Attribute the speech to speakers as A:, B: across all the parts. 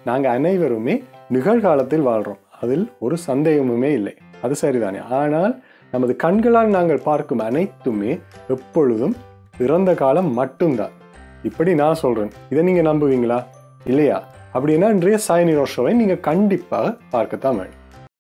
A: நாங்கள் அனைவருமே நிகழ்காலத்தில் வாழ்கிறோம் அதில் ஒரு சந்தேகமுமே இல்லை அது சரிதானே ஆனால் நமது கண்களால் நாங்கள் பார்க்கும் அனைத்துமே எப்பொழுதும் இறந்த காலம் மட்டும்தான் இப்படி நான் சொல்கிறேன் இதை நீங்கள் நம்புவீங்களா இல்லையா அப்படின்னா இன்றைய சாய் நிரோஷோவை நீங்கள் கண்டிப்பாக பார்க்கத்தான் வேணும்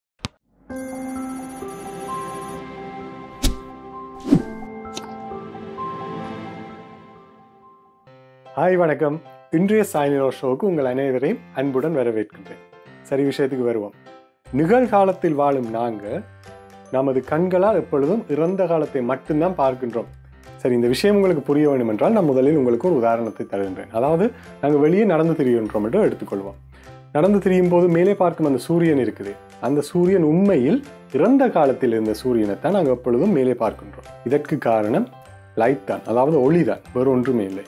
A: ஹாய் வணக்கம் இன்றைய சாய் நிரோஷோவுக்கு உங்கள் அனைவரையும் அன்புடன் வரவேற்கின்றேன் சரி விஷயத்துக்கு வருவோம் நிகழ்காலத்தில் வாழும் நாங்கள் நமது கண்களால் எப்பொழுதும் இறந்த காலத்தை மட்டும்தான் பார்க்கின்றோம் சரி இந்த விஷயம் உங்களுக்கு புரிய வேண்டும் என்றால் நான் முதலில் உங்களுக்கு ஒரு உதாரணத்தை தருகின்றேன் அதாவது நாங்கள் வெளியே நடந்து திரிகின்றோம் என்று எடுத்துக்கொள்வோம் நடந்து திரியும் போது மேலே பார்க்கும் அந்த சூரியன் இருக்குது அந்த சூரியன் உண்மையில் இறந்த காலத்தில் இருந்த சூரியனை தான் நாங்கள் எப்பொழுதும் மேலே பார்க்கின்றோம் இதற்கு காரணம் லைட் தான் அதாவது ஒளி தான் வேறு ஒன்றுமே இல்லை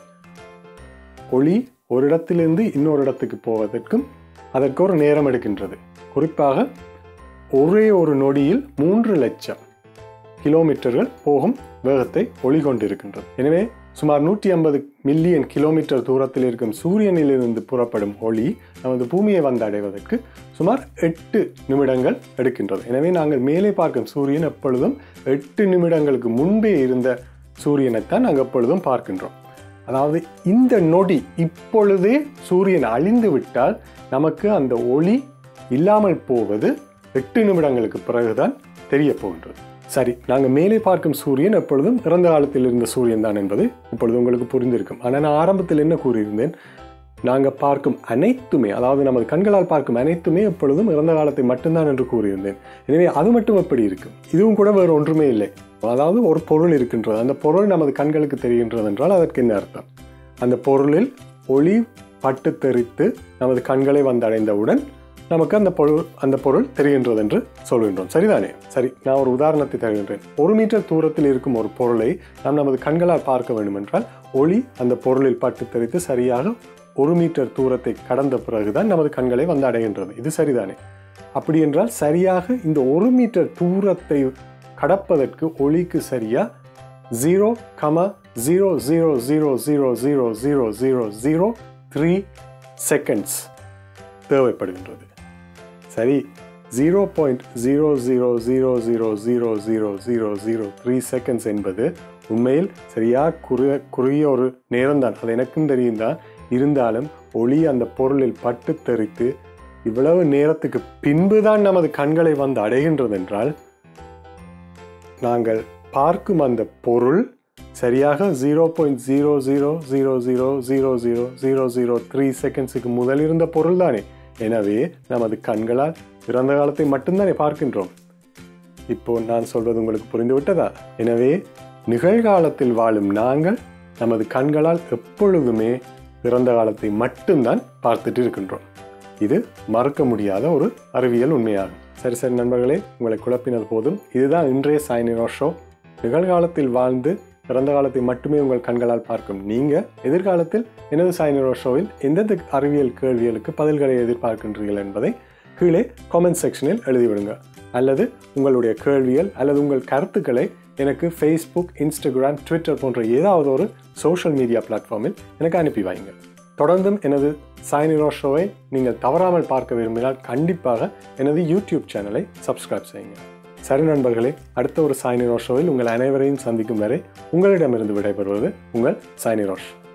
A: ஒளி ஒரு இடத்திலிருந்து இன்னொரு இடத்துக்கு போவதற்கும் அதற்கு ஒரு நேரம் எடுக்கின்றது குறிப்பாக ஒரே ஒரு நொடியில் மூன்று லட்சம் கிலோமீட்டர்கள் போகும் வேகத்தை ஒளி கொண்டிருக்கின்றது எனவே சுமார் நூற்றி ஐம்பது மில்லியன் கிலோமீட்டர் தூரத்தில் இருக்கும் சூரியனிலிருந்து புறப்படும் ஒளி நமது பூமியை வந்து அடைவதற்கு சுமார் எட்டு நிமிடங்கள் எடுக்கின்றது எனவே நாங்கள் மேலே பார்க்கும் சூரியன் எப்பொழுதும் எட்டு நிமிடங்களுக்கு முன்பே இருந்த சூரியனைத்தான் நாங்கள் எப்பொழுதும் பார்க்கின்றோம் அதாவது இந்த நொடி இப்பொழுதே சூரியன் அழிந்து விட்டால் நமக்கு அந்த ஒளி இல்லாமல் போவது எட்டு நிமிடங்களுக்கு பிறகுதான் தெரிய போகின்றது சரி நாங்கள் மேலே பார்க்கும் சூரியன் எப்பொழுதும் இறந்த காலத்தில் இருந்த சூரியன் தான் என்பது இப்பொழுது உங்களுக்கு புரிந்திருக்கும் ஆனால் நான் ஆரம்பத்தில் என்ன கூறியிருந்தேன் நாங்கள் பார்க்கும் அனைத்துமே அதாவது நமது கண்களால் பார்க்கும் அனைத்துமே எப்பொழுதும் இறந்த காலத்தை மட்டும்தான் என்று கூறியிருந்தேன் எனவே அது மட்டும் எப்படி இருக்கும் இதுவும் கூட வேறு ஒன்றுமே இல்லை அதாவது ஒரு பொருள் இருக்கின்றது அந்த பொருள் நமது கண்களுக்கு தெரிகின்றது என்றால் அதற்கு என்ன அர்த்தம் அந்த பொருளில் ஒளி பட்டு தெரித்து நமது கண்களை வந்தடைந்தவுடன் நமக்கு அந்த பொருள் அந்த பொருள் தெரிகின்றது என்று சொல்கின்றோம் சரிதானே சரி நான் ஒரு உதாரணத்தை தருகின்றேன் ஒரு மீட்டர் தூரத்தில் இருக்கும் ஒரு பொருளை நாம் நமது கண்களால் பார்க்க வேண்டும் என்றால் ஒளி அந்த பொருளில் பட்டு தெரித்து சரியாக ஒரு மீட்டர் தூரத்தை கடந்த பிறகுதான் நமது கண்களை வந்து அடைகின்றது இது சரிதானே அப்படி என்றால் சரியாக இந்த ஒரு மீட்டர் தூரத்தை கடப்பதற்கு ஒளிக்கு சரியா zero comma zero zero zero zero zero zero zero zero three seconds தேவைப்படுகின்றது சரி zero point zero zero zero zero zero zero zero zero three seconds என்பது உண்மையில் சரியாக குறுகிய குறுகிய ஒரு நேரம்தான் அது எனக்கும் தெரியும் தான் இருந்தாலும் ஒளி அந்த பொருளில் பட்டு தெரித்து இவ்வளவு நேரத்துக்கு பின்புதான் நமது கண்களை வந்து அடைகின்றது என்றால் நாங்கள் பார்க்கும் அந்த பொருள் சரியாக zero point zero zero zero zero zero zero zero zero three செகண்ட்ஸுக்கு முதல் இருந்த பொருள் தானே எனவே நமது கண்களால் இறந்த காலத்தை மட்டும்தானே பார்க்கின்றோம் இப்போ நான் சொல்வது உங்களுக்கு புரிந்து விட்டதா எனவே நிகழ்காலத்தில் வாழும் நாங்கள் நமது கண்களால் எப்பொழுதுமே இறந்த காலத்தை மட்டும்தான் பார்த்துட்டு இருக்கின்றோம் இது மறக்க முடியாத ஒரு அறிவியல் உண்மையாகும் சரி சரி நண்பர்களே உங்களை குழப்பினது போதும் இதுதான் இன்றைய சாய்னினோ ஷோ நிகழ்காலத்தில் வாழ்ந்து இறந்த காலத்தை மட்டுமே உங்கள் கண்களால் பார்க்கும் நீங்கள் எதிர்காலத்தில் எனது சாய்னிரோ ஷோவில் எந்தெந்த அறிவியல் கேள்விகளுக்கு பதில்களை எதிர்பார்க்கின்றீர்கள் என்பதை கீழே காமெண்ட் செக்ஷனில் எழுதிவிடுங்க அல்லது உங்களுடைய கேள்விகள் அல்லது உங்கள் கருத்துக்களை எனக்கு ஃபேஸ்புக் இன்ஸ்டாகிராம் ட்விட்டர் போன்ற ஏதாவது ஒரு சோஷியல் மீடியா பிளாட்ஃபார்மில் எனக்கு அனுப்பி வைங்க தொடர்ந்தும் எனது சாய்னிரோ ஷோவை நீங்கள் தவறாமல் பார்க்க விரும்பினால் கண்டிப்பாக எனது யூடியூப் சேனலை சப்ஸ்கிரைப் செய்யுங்க சரி நண்பர்களே அடுத்த ஒரு சாய்னிரோஷ் ஷோவில் உங்கள் அனைவரையும் சந்திக்கும் வரை உங்களிடமிருந்து விடைபெறுவது உங்கள் சாய்னிரோஷ்